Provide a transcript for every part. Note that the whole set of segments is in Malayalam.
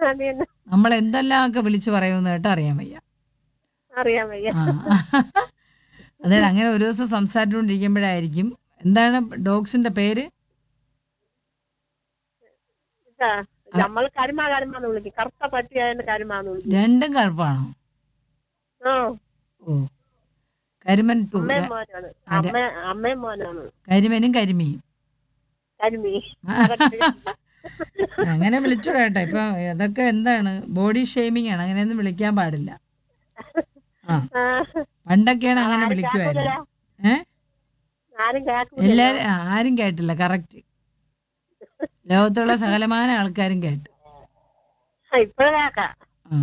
അതന്നെ നമ്മൾ എന്തെല്ലാം ഒക്കെ വിളിച്ചു പറയുമെന്ന് കേട്ടോ അറിയാൻ വയ്യ അറിയാൻ വയ്യ ആ അതെ അങ്ങനെ ഒരു ദിവസം സംസാരിച്ചുകൊണ്ടിരിക്കുമ്പോഴായിരിക്കും എന്താണ് ഡോഗ്സിന്റെ പേര് ഇതാ, നമ്മൾ കരിമ കരിമാന്ന് വിളിക്കും കറുത്ത പട്ടിയായതിന്റെ കരിമാന്ന് വിളിക്കും രണ്ടും കറുപ്പാണോ ആ ഓ കരിമൻ ടു അമ്മയും മോനാണ് അമ്മ അമ്മയും മോനാണ് കരിമനും കരിമിയും കരിമീ അങ്ങനെ വിളിച്ചു കേട്ടോ ഇപ്പൊ അതൊക്കെ എന്താണ് ബോഡി ഷെയ്മിങ് ആണ് അങ്ങനെയൊന്നും വിളിക്കാൻ പാടില്ല ആ പണ്ടൊക്കെയാണ് അങ്ങനെ വിളിക്കുമായിരുന്നു ഏ ആരും കേൾക്കൂല എല്ലാരും ആ, ആരും കേട്ടില്ല കറക്റ്റ് ലോകത്തുള്ള സകലമാന ആൾക്കാരും കേട്ടു ഇപ്പഴും കേക്കാം ആ.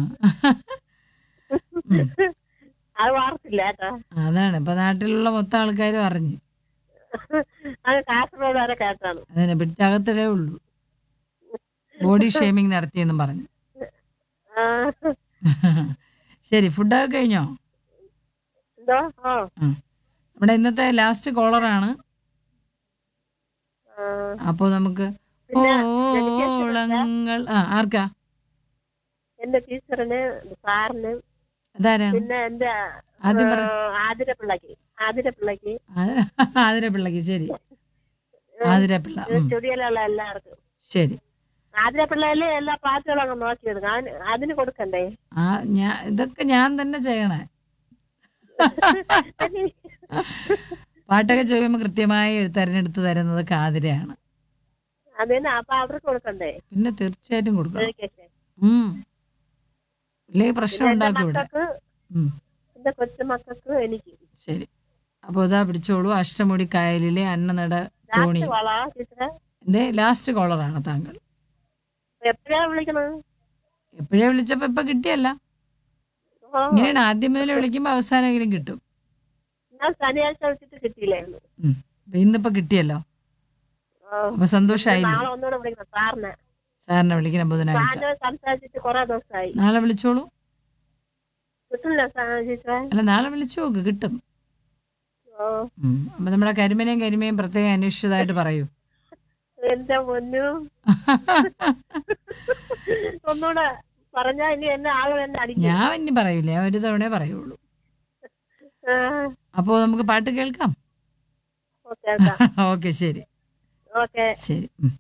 ഉം. അത് വാർത്തില്ല കേട്ടോ അതാണ് ഇപ്പൊ നാട്ടിലുള്ള മൊത്തം ആൾക്കാരും അറിഞ്ഞു അത് കാസർഗോഡ് വരെ കേട്ടാണ് അതിനെ പിടിച്ചകത്തിടേ ഉള്ളൂ ബോഡി ഷേമിങ് നടത്തിയെന്നും പറഞ്ഞു ആ, ശരി ഫുഡൊക്കെ കഴിഞ്ഞോ എന്തോ ഓ നമ്മുടെ ഇന്നത്തെ ലാസ്റ്റ് കോളറാണ് ആ, അപ്പോ നമുക്ക് പിന്നെ ഓളങ്ങൾ ആ ആർക്കാ എന്റെ ടീച്ചറിന് സാറിന് അതാരാണ് പിന്നെ എന്റെ ആദ്യം പറ ആതിര പിള്ളക്ക് ആതിര പിള്ളക്ക് ആതിര പിള്ളക്ക് ശരി ആതിര പിള്ള ഉം, സ്റ്റുഡിയോയിലുള്ള എല്ലാവർക്കും ശരി ആതിര പിള്ളയില് എല്ലാ പാട്ടുകളും അങ്ങ് നോക്കിയെടുക്കും അതിന് അതിന് കൊടുക്കണ്ടേ ആ ഞാൻ ഇതൊക്കെ ഞാൻ തന്നെ ചെയ്യണേ പാട്ടൊക്കെ ചോദിക്കുമ്പോൾ കൃത്യമായി തെരഞ്ഞെടുത്ത് തരുന്നത് ആതിരയാണ് അതിന് അപ്പൊ അവർക്ക് കൊടുക്കണ്ടേ പിന്നെ തീർച്ചയായിട്ടും കൊടുക്കണം dedication. ഉം ഇല്ലെങ്കിൽ പ്രശ്നം പിന്നെ എന്റെ ഉണ്ടാക്കും ഇവിടെ മക്കൾക്ക് ഉം എന്റെ കൊച്ചുമക്കൾക്ക് എനിക്ക് ശരി അപ്പോൾ ഇതാ പിടിച്ചോളൂ അഷ്ടമുടി കായലിലെ അന്നനട തോണി ലാസ്റ്റ് വള ടീച്ചറെ എന്റെ ലാസ്റ്റ് കോളറാണ് താങ്കൾ എപ്പോഴാ വിളിക്കണത് എപ്പോഴേ വിളിച്ചപ്പോ ഇപ്പൊ കിട്ടിയല്ല ഓ, ഇങ്ങനെയാണ് ആദ്യം മുതൽ വിളിക്കുമ്പോ അവസാനമെങ്കിലും കിട്ടും ഞാൻ ശനിയാഴ്ച വിളിച്ചിട്ട് കിട്ടിയില്ലായിരുന്നു ഉം. അപ്പൊ ഇന്നിപ്പോ കിട്ടിയല്ലോ ഓ, അപ്പൊ സന്തോഷായില്ലേ നാളെ ഒന്നുകൂടെ വിളിക്കണം സാറിനെ സാറിനെ വിളിക്കണം ബുധനാഴ്ച സാറിനെ സംസാരിച്ചിട്ട് കുറെ ദിവസമായി നാളെ വിളിച്ചോളൂ കിട്ടില്ല സാ- ടീച്ചറെ അല്ല നാളെ വിളിച്ചു നോക്ക് കിട്ടും ഓ ഉം. അപ്പൊ നമ്മുടെ കരിമനെയും കരിമയും പ്രത്യേകം അന്വേഷിച്ചതായിട്ട് പറയൂ എന്റെ പൊന്നു ഒന്നുകൂടെ പറഞ്ഞാ ഇനി എന്നെ ആളുകൾ എന്നെ അടിക്കും ഞാൻ ഇനി പറയൂല ഞാൻ ഒരു തവണേ പറയുള്ളൂ ആ, അപ്പോ നമുക്ക് പാട്ട് കേൾക്കാം ഓക്കെ ഓക്കെ ഓക്കെ ശരി ഓക്കെ ശരി ഉം.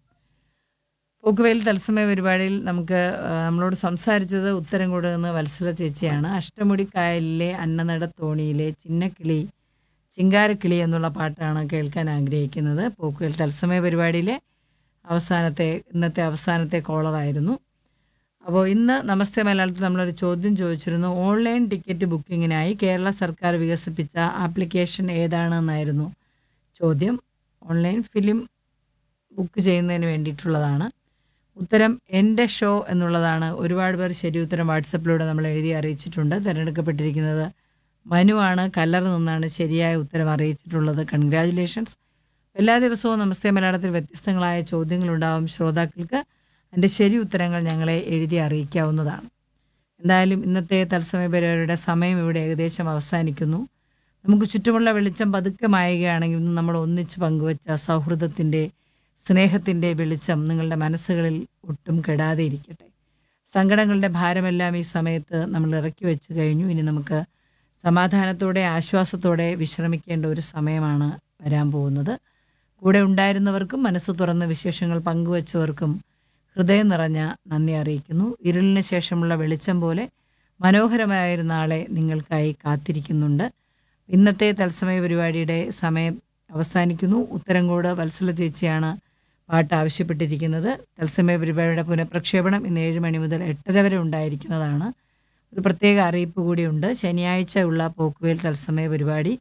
പോക്കുവെയിൽ തത്സമയ പരിപാടിയിൽ നമുക്ക് ആ, നമ്മളോട് സംസാരിച്ചത് ഉത്തരം കൊടുക്കുന്ന വത്സല ചേച്ചിയാണ് അഷ്ടമുടി കായലിലെ അന്നനട തോണിയിലെ ചിന്നക്കിളി ചിങ്കാരക്കിളി എന്നുള്ള പാട്ടാണ് കേൾക്കാൻ ആഗ്രഹിക്കുന്നത് പോക്കുവെയിൽ തത്സമയ പരിപാടിയിലെ അവസാനത്തെ ഇന്നത്തെ അവസാനത്തെ കോളറായിരുന്നു അപ്പോൾ ഇന്ന് നമസ്തേ മലയാളത്തിൽ നമ്മളൊരു ചോദ്യം ചോദിച്ചിരുന്നു ഓൺലൈൻ ടിക്കറ്റ് ബുക്കിങ്ങിനായി കേരള സർക്കാർ വികസിപ്പിച്ച ആപ്ലിക്കേഷൻ ഏതാണെന്നായിരുന്നു ചോദ്യം ഓൺലൈൻ ഫിലിം ബുക്ക് ചെയ്യുന്നതിന് വേണ്ടിയിട്ടുള്ളതാണ് ഉത്തരം എൻ്റെ ഷോ എന്നുള്ളതാണ് ഒരുപാട് പേർ ശരി ഉത്തരം വാട്സപ്പിലൂടെ നമ്മൾ എഴുതി അറിയിച്ചിട്ടുണ്ട് തിരഞ്ഞെടുക്കപ്പെട്ടിരിക്കുന്നത് മനുവാണ് കല്ലറ നിന്നാണ് ശരിയായ ഉത്തരം അറിയിച്ചിട്ടുള്ളത് കൺഗ്രാറ്റുലേഷൻസ് എല്ലാ ദിവസവും നമസ്തേ മലയാളത്തിൽ വ്യത്യസ്തങ്ങളായ ചോദ്യങ്ങളുണ്ടാവും ശ്രോതാക്കൾക്ക് അതിൻ്റെ ശരി ഉത്തരങ്ങൾ ഞങ്ങളെ എഴുതി അറിയിക്കാവുന്നതാണ് എന്തായാലും ഇന്നത്തെ തത്സമയ പരിപാടിയുടെ സമയം ഇവിടെ ഏകദേശം അവസാനിക്കുന്നു നമുക്ക് ചുറ്റുമുള്ള വെളിച്ചം പതുക്കെ മായുകയാണെങ്കിൽ ഇന്ന് നമ്മൾ ഒന്നിച്ച് പങ്കുവച്ച സൗഹൃദത്തിൻ്റെ സ്നേഹത്തിൻ്റെ വെളിച്ചം നിങ്ങളുടെ മനസ്സുകളിൽ ഒട്ടും കെടാതെ ഇരിക്കട്ടെ സങ്കടങ്ങളുടെ ഭാരമെല്ലാം ഈ സമയത്ത് നമ്മൾ ഇറക്കി വെച്ച് കഴിഞ്ഞു ഇനി നമുക്ക് സമാധാനത്തോടെ ആശ്വാസത്തോടെ വിശ്രമിക്കേണ്ട ഒരു സമയമാണ് വരാൻ പോകുന്നത് കൂടെ ഉണ്ടായിരുന്നവർക്കും മനസ്സ് തുറന്ന് വിശേഷങ്ങൾ പങ്കുവച്ചവർക്കും ഹൃദയം നിറഞ്ഞ നന്ദി അറിയിക്കുന്നു ഇരുളിന് ശേഷമുള്ള വെളിച്ചം പോലെ മനോഹരമായൊരു നാളെ നിങ്ങൾക്കായി കാത്തിരിക്കുന്നുണ്ട് ഇന്നത്തെ തത്സമയ പരിപാടിയുടെ സമയം അവസാനിക്കുന്നു ഉത്തരങ്കോട് വത്സല ചേച്ചിയാണ് പാട്ട് ആവശ്യപ്പെട്ടിരിക്കുന്നത് തത്സമയ പരിപാടിയുടെ പുനഃപ്രക്ഷേപണം ഇന്ന് ഏഴ് മണി മുതൽ എട്ടര വരെ ഉണ്ടായിരിക്കുന്നതാണ് ഒരു പ്രത്യേക അറിയിപ്പ് കൂടിയുണ്ട് ശനിയാഴ്ച ഉള്ള പോക്കുവേൽ തത്സമയ പരിപാടി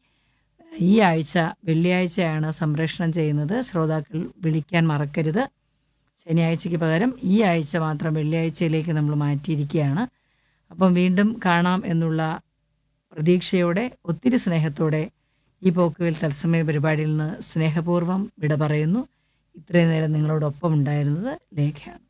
ഈ ആഴ്ച വെള്ളിയാഴ്ചയാണ് സംപ്രേഷണം ചെയ്യുന്നത് ശ്രോതാക്കൾ വിളിക്കാൻ മറക്കരുത് ശനിയാഴ്ചയ്ക്ക് പകരം ഈ ആഴ്ച മാത്രം വെള്ളിയാഴ്ചയിലേക്ക് നമ്മൾ മാറ്റിയിരിക്കുകയാണ് അപ്പം വീണ്ടും കാണാം എന്നുള്ള പ്രതീക്ഷയോടെ ഒത്തിരി സ്നേഹത്തോടെ ഈ പോക്കുവേൽ തത്സമയ പരിപാടിയിൽ നിന്ന് സ്നേഹപൂർവ്വം വിട പറയുന്നു ഇത്രയും നേരം നിങ്ങളോടൊപ്പം ഉണ്ടായിരുന്നത് ലേഖയാണ്